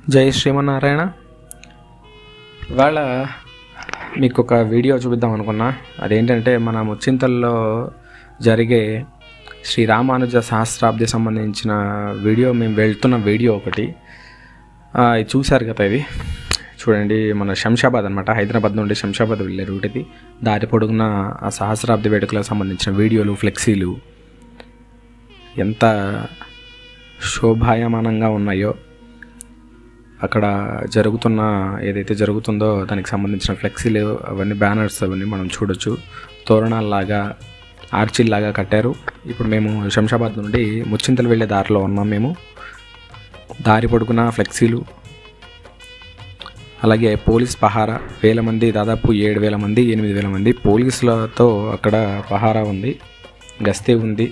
జై శ్రీమన్నారాయణ ఇవాళ మీకు ఒక వీడియో చూపిద్దాం అనుకున్నా అదేంటంటే మన ముచ్చింతల్లో జరిగే శ్రీ రామానుజ సహస్రాబ్ది సంబంధించిన వీడియో మేము వెళ్తున్న వీడియో ఒకటి ఆ, ఇది చూశారు కదా ఇది చూడండి మన శంషాబాద్ అనమాట హైదరాబాద్ నుండి శంషాబాద్ వెళ్ళే రూట్ ఇది దారి పొడుగున ఆ సహస్రాబ్ది వేడుకలకు సంబంధించిన వీడియోలు ఫ్లెక్సీలు ఎంత శోభాయమానంగా ఉన్నాయో అక్కడ జరుగుతున్న ఏదైతే జరుగుతుందో దానికి సంబంధించిన ఫ్లెక్సీలు అవన్నీ బ్యానర్స్ అవన్నీ మనం చూడొచ్చు తోరణాల్లాగా ఆర్చిల్లాగా కట్టారు ఇప్పుడు మేము శంషాబాద్ నుండి ముచ్చింతలు వెళ్ళే దారిలో ఉన్నాం మేము దారి పొడుగున ఫ్లెక్సీలు అలాగే పోలీస్ పహారా వేల మంది దాదాపు ఏడు వేల మంది ఎనిమిది వేల మంది పోలీసులతో అక్కడ పహారా ఉంది గస్తీ ఉంది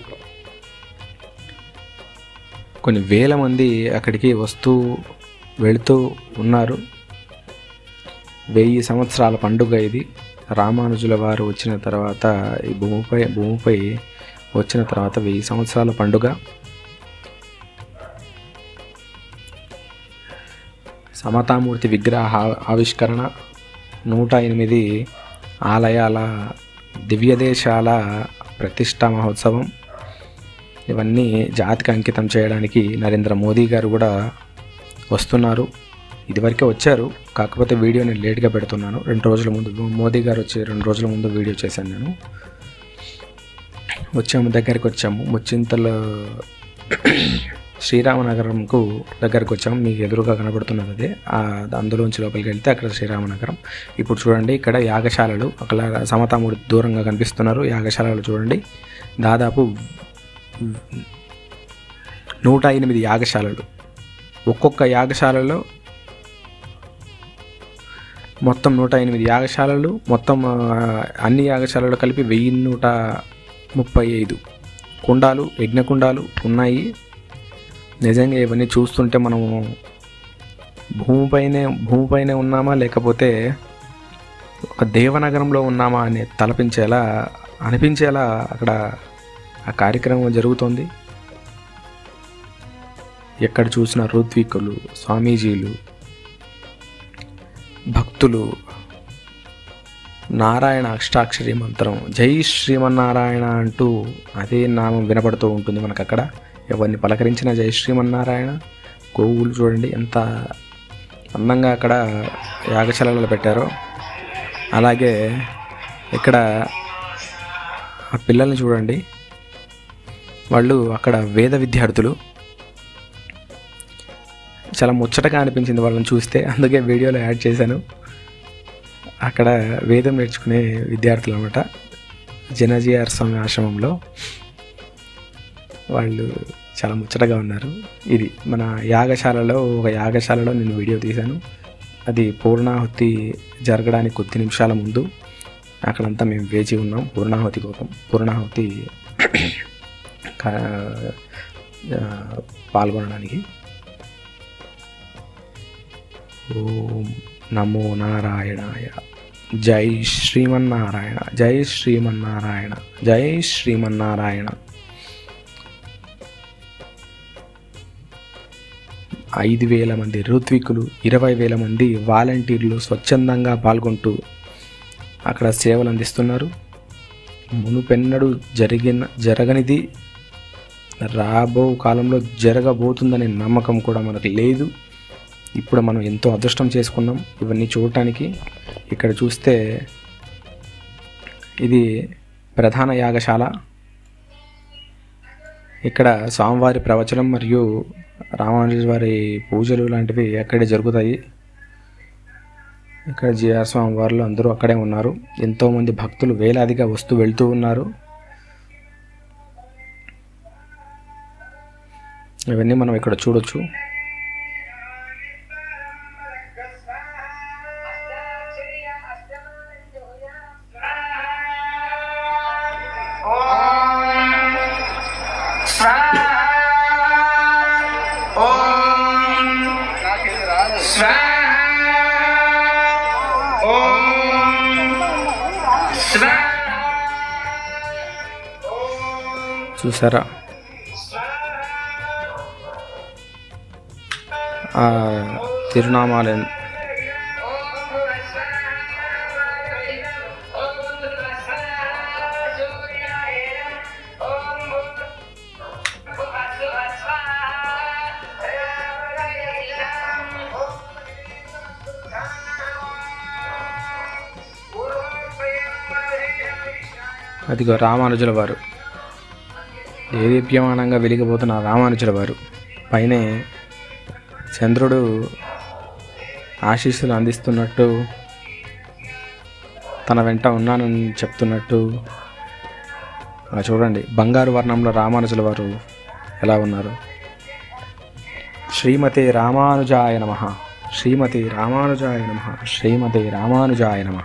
కొన్ని వేల మంది అక్కడికి వస్తూ వెళుతూ ఉన్నారు వెయ్యి సంవత్సరాల పండుగ ఇది రామానుజుల వారు వచ్చిన తర్వాత ఈ భూమిపై భూమిపై వచ్చిన తర్వాత వెయ్యి సంవత్సరాల పండుగ సమతామూర్తి విగ్రహ ఆ- ఆవిష్కరణ నూట ఎనిమిది ఆలయాల దివ్యదేశాల ప్రతిష్టా మహోత్సవం ఇవన్నీ జాతికి అంకితం చేయడానికి నరేంద్ర మోదీ గారు కూడా వస్తున్నారు ఇదివరకే వచ్చారు కాకపోతే వీడియో నేను లేట్గా పెడుతున్నాను రెండు రోజుల ముందు మోదీ గారు వచ్చి రెండు రోజుల ముందు వీడియో చేశాను నేను వచ్చాము దగ్గరికి వచ్చాము ముచ్చింతల శ్రీరామనగరంకు దగ్గరకు వచ్చాము మీకు ఎదురుగా కనబడుతున్నది అదే ఆ అందులోంచి లోపలికి వెళ్తే అక్కడ శ్రీరామనగరం ఇప్పుడు చూడండి ఇక్కడ యాగశాలలు అక్కడ సమతాముడు దూరంగా కనిపిస్తున్నారు యాగశాలలు చూడండి దాదాపు నూట ఎనిమిది యాగశాలలు ఒక్కొక్క యాగశాలలో మొత్తం నూట ఎనిమిది యాగశాలలు మొత్తం ఆ, అన్ని యాగశాలలు కలిపి వెయ్యి నూట ముప్పై ఐదు కుండాలు యజ్ఞకుండాలు ఉన్నాయి నిజంగా ఇవన్నీ చూస్తుంటే మనము భూమిపైనే భూమిపైనే ఉన్నామా లేకపోతే ఒక దేవనగరంలో ఉన్నామా అని తలపించేలా అనిపించేలా అక్కడ ఆ కార్యక్రమం జరుగుతోంది ఎక్కడ చూసిన ఋత్వికులు స్వామీజీలు భక్తులు నారాయణ అష్టాక్షరి మంత్రం జై శ్రీమన్నారాయణ అంటూ అదే నామం వినపడుతూ ఉంటుంది మనకు అక్కడ ఎవరిని పలకరించిన జై శ్రీమన్నారాయణ గోవులు చూడండి ఎంత అందంగా అక్కడ యాగశాలలో పెట్టారో అలాగే ఇక్కడ ఆ పిల్లల్ని చూడండి వాళ్ళు అక్కడ వేద విద్యార్థులు చాలా ముచ్చటగా అనిపించింది వాళ్ళని చూస్తే అందుకే వీడియోలో యాడ్ చేశాను అక్కడ వేదం నేర్చుకునే విద్యార్థులు అనమాట జనజీఆర్ స్వామి ఆశ్రమంలో వాళ్ళు చాలా ముచ్చటగా ఉన్నారు ఇది మన యాగశాలలో ఒక యాగశాలలో నేను వీడియో తీశాను అది పూర్ణాహుతి జరగడానికి కొద్ది నిమిషాల ముందు అక్కడంతా మేము వేచి ఉన్నాం పూర్ణాహుతి కోసం పూర్ణాహుతి కా- ఆ, పాల్గొనడానికి ఓం నమో నారాయణాయ జై శ్రీమన్నారాయణ జై శ్రీమన్నారాయణ జై శ్రీమన్నారాయణ ఐదు వేల మంది ఋత్వికులు ఇరవై వేల మంది వాలంటీర్లు స్వచ్ఛందంగా పాల్గొంటూ అక్కడ సేవలు అందిస్తున్నారు మునుపెన్నడు జరిగిన జరగనిది రాబో కాలంలో జరగబోతుందనే నమ్మకం కూడా మనకు లేదు ఇప్పుడు మనం ఎంతో అదృష్టం చేసుకున్నాం ఇవన్నీ చూడటానికి ఇక్కడ చూస్తే ఇది ప్రధాన యాగశాల ఇక్కడ స్వామివారి ప్రవచనం మరియు రామానుజ వారి పూజలు లాంటివి అక్కడే జరుగుతాయి ఇక్కడ జిఆర్ స్వామి వారు అందరూ అక్కడే ఉన్నారు ఎంతోమంది భక్తులు వేలాదిగా వస్తూ వెళ్తూ ఉన్నారు ఇవన్నీ మనం ఇక్కడ చూడొచ్చు చూసారా ఆ తిరునామాలు అదిగో రామానుజుల వారు దేదీప్యమానంగా వెలిగిపోతున్న రామానుజుల వారు పైనే చంద్రుడు ఆశీస్సులు అందిస్తున్నట్టు తన వెంట ఉన్నానని చెప్తున్నట్టు అలా చూడండి బంగారు వర్ణంలో రామానుజుల వారు ఎలా ఉన్నారు శ్రీమతి రామానుజాయ నమ శ్రీమతి రామానుజాయ నమ శ్రీమతి రామానుజాయ నమ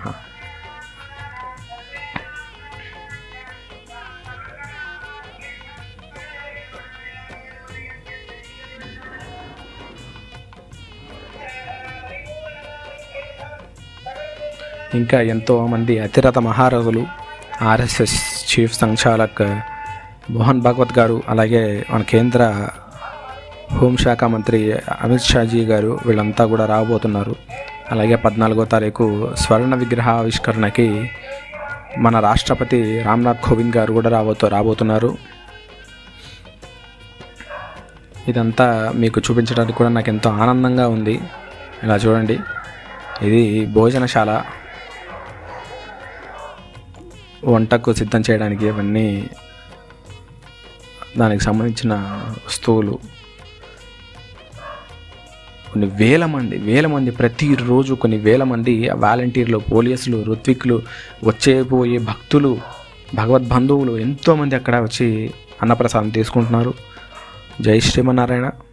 ఇంకా ఎంతోమంది అతిరథ మహారథులు ఆర్ఎస్ఎస్ చీఫ్ సంచాలక్ మోహన్ భాగవత్ గారు అలాగే మన కేంద్ర హోంశాఖ మంత్రి అమిత్ షాజీ గారు వీళ్ళంతా కూడా రాబోతున్నారు అలాగే పద్నాలుగో తారీఖు స్వర్ణ విగ్రహ ఆవిష్కరణకి మన రాష్ట్రపతి రామ్నాథ్ కోవింద్ గారు కూడా రాబోతూ రాబోతున్నారు ఇదంతా మీకు చూపించడానికి కూడా నాకు ఎంతో ఆనందంగా ఉంది ఇలా చూడండి ఇది భోజనశాల వంటకు సిద్ధం చేయడానికి ఇవన్నీ దానికి సంబంధించిన వస్తువులు కొన్ని వేల మంది వేల మంది ప్రతిరోజు కొన్ని వేల మంది వాలంటీర్లు పోలీసులు ఋత్విక్లు వచ్చే పోయే భక్తులు భగవద్బంధువులు ఎంతోమంది అక్కడ వచ్చి అన్నప్రసాదం తీసుకుంటున్నారు జై శ్రీమన్నారాయణ